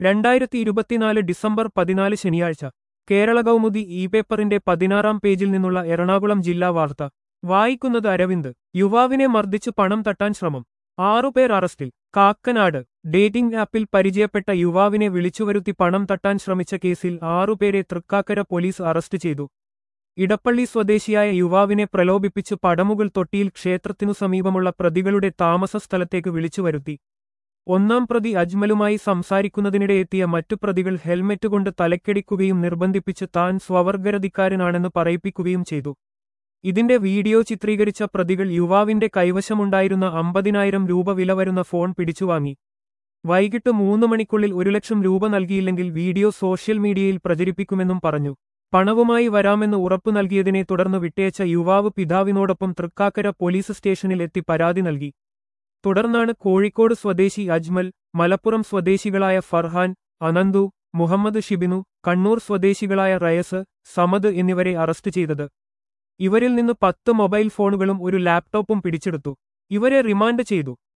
രണ്ടായിരത്തി ഇരുപത്തിനാല് ഡിസംബർ പതിനാല് ശനിയാഴ്ച കേരള കൗമുദി ഇ പേപ്പറിന്റെ പതിനാറാം പേജിൽ നിന്നുള്ള എറണാകുളം ജില്ലാ വാർത്ത വായിക്കുന്നത് അരവിന്ദ് യുവാവിനെ മർദ്ദിച്ച് പണം തട്ടാൻ ശ്രമം ആറുപേർ അറസ്റ്റിൽ കാക്കനാട് ഡേറ്റിംഗ് ആപ്പിൽ പരിചയപ്പെട്ട യുവാവിനെ വിളിച്ചുവരുത്തി പണം തട്ടാൻ ശ്രമിച്ച കേസിൽ ആറുപേരെ തൃക്കാക്കര പോലീസ് അറസ്റ്റ് ചെയ്തു ഇടപ്പള്ളി സ്വദേശിയായ യുവാവിനെ പ്രലോഭിപ്പിച്ച് പടമുകൾ തൊട്ടിയിൽ ക്ഷേത്രത്തിനു സമീപമുള്ള പ്രതികളുടെ താമസ സ്ഥലത്തേക്ക് വിളിച്ചുവരുത്തി ഒന്നാം പ്രതി അജ്മലുമായി സംസാരിക്കുന്നതിനിടെ എത്തിയ മറ്റു പ്രതികൾ ഹെൽമെറ്റ് കൊണ്ട് തലക്കടിക്കുകയും നിർബന്ധിപ്പിച്ച് താൻ സ്വവർഗരതിക്കാരനാണെന്ന് പറയിപ്പിക്കുകയും ചെയ്തു ഇതിന്റെ വീഡിയോ ചിത്രീകരിച്ച പ്രതികൾ യുവാവിന്റെ കൈവശമുണ്ടായിരുന്ന അമ്പതിനായിരം രൂപ വില വരുന്ന ഫോൺ പിടിച്ചുവാങ്ങി വൈകിട്ട് മൂന്ന് മണിക്കുള്ളിൽ ഒരു ലക്ഷം രൂപ നൽകിയില്ലെങ്കിൽ വീഡിയോ സോഷ്യൽ മീഡിയയിൽ പ്രചരിപ്പിക്കുമെന്നും പറഞ്ഞു പണവുമായി വരാമെന്ന് ഉറപ്പു നൽകിയതിനെ തുടർന്ന് വിട്ടയച്ച യുവാവ് പിതാവിനോടൊപ്പം തൃക്കാക്കര പോലീസ് സ്റ്റേഷനിൽ എത്തി പരാതി നൽകി തുടർന്നാണ് കോഴിക്കോട് സ്വദേശി അജ്മൽ മലപ്പുറം സ്വദേശികളായ ഫർഹാൻ അനന്തു മുഹമ്മദ് ഷിബിനു കണ്ണൂർ സ്വദേശികളായ റയസ് സമദ് എന്നിവരെ അറസ്റ്റ് ചെയ്തത് ഇവരിൽ നിന്ന് പത്ത് മൊബൈൽ ഫോണുകളും ഒരു ലാപ്ടോപ്പും പിടിച്ചെടുത്തു ഇവരെ റിമാൻഡ് ചെയ്തു